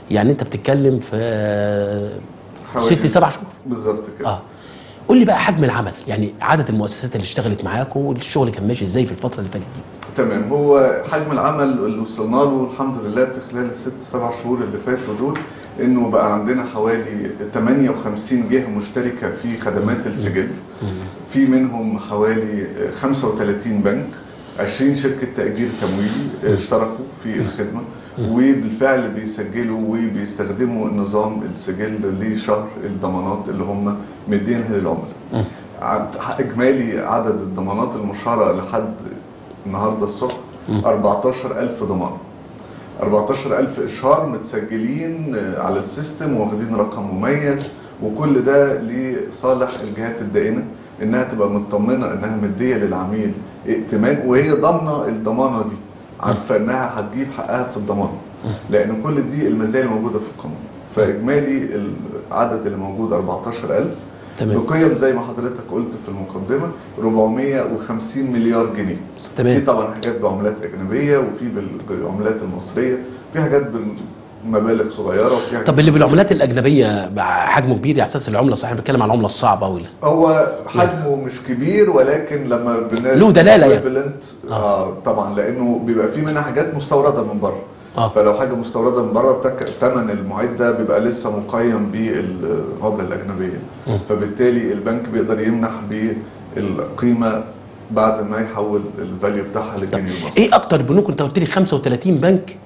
يعني انت بتتكلم في حوالي- ست سبع شهور بالظبط كده اه قول لي بقى حجم العمل يعني عدد المؤسسات اللي اشتغلت معاكم والشغل كان ماشي ازاي في الفتره اللي فاتت دي تمام هو حجم العمل اللي وصلنا له الحمد لله في خلال الست سبع شهور اللي فاتوا دول انه بقى عندنا حوالي 58 جهه مشتركه في خدمات السجل في منهم حوالي 35 بنك 20 شركه تاجير تمويلي اشتركوا في الخدمه وبالفعل بيسجلوا وبيستخدموا نظام السجل لشهر الضمانات اللي هم مدينها للعملاء عد- اجمالي عدد الضمانات المشهره لحد النهارده الصبح 14000 ضمان 14000 اشهار متسجلين آه، على السيستم واخدين رقم مميز وكل ده لصالح الجهات الدائنه انها تبقى مطمنه انها مديه للعميل ائتمان وهي ضامنه الضمانه دي عارفه انها هتجيب حقها في الضمان لان كل دي المزايا الموجوده في القانون فاجمالي العدد اللي موجود 14000 تمام. بقيم زي ما حضرتك قلت في المقدمه 450 مليار جنيه تمام. في طبعا حاجات بعملات اجنبيه وفي بال- بالعملات المصريه في حاجات بمبالغ صغيره وفي حاجات طب اللي بالعملات الاجنبيه بقى حجمه كبير على اساس العمله صحيح بنتكلم عن العمله الصعبه قوي هو حجمه مش كبير ولكن لما بن له دلالة يعني. equivalent، آه طبعا لانه بيبقى في منها حاجات مستورده من بره آه. فلو حاجه مستورده من بره تك- ثمن المعده بيبقى لسه مقيم بالعمله الاجنبيه فبالتالي البنك بيقدر يمنح بالقيمه بعد ما يحول الفاليو بتاعها للجنيه المصري ايه اكتر بنوك انت قلت لي 35 بنك